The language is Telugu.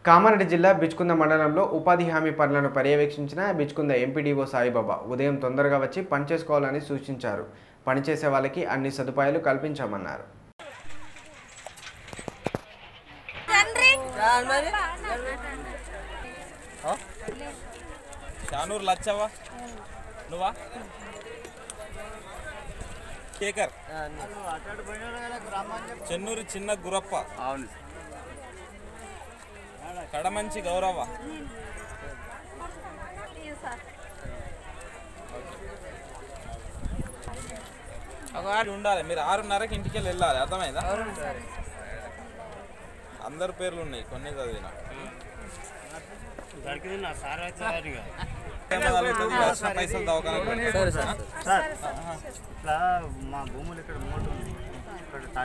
కామారెడ్డి జిల్లా బిచ్కుంద మండలంలో ఉపాధి హామీ పనులను పర్యవేక్షించిన బిచ్కుంద ఎంపీడీఓ సాయిబాబా ఉదయం తొందరగా వచ్చి పనిచేసుకోవాలని సూచించారు పనిచేసే వాళ్ళకి అన్ని సదుపాయాలు కల్పించామన్నారు షానూరు లచ్చవా నువ్వా కేకర్ చెన్నూరు చిన్న గురప్ప అవును కడమంచి గౌరవ ఒక ఆరు ఉండాలి మీరు ఆరున్నరకి ఇంటికి వెళ్ళి వెళ్ళాలి అర్థమైందా అందరు పేర్లు ఉన్నాయి కొన్ని చదివిన దొరికింది నా సార్ అయితే ఏమో కలుగుతుంది, వచ్చిన పైసలు దవాఖానకు పెడతారు. సార్ ఇట్లా మా భూములు ఇక్కడ మూడు ఉంది ఇక్కడ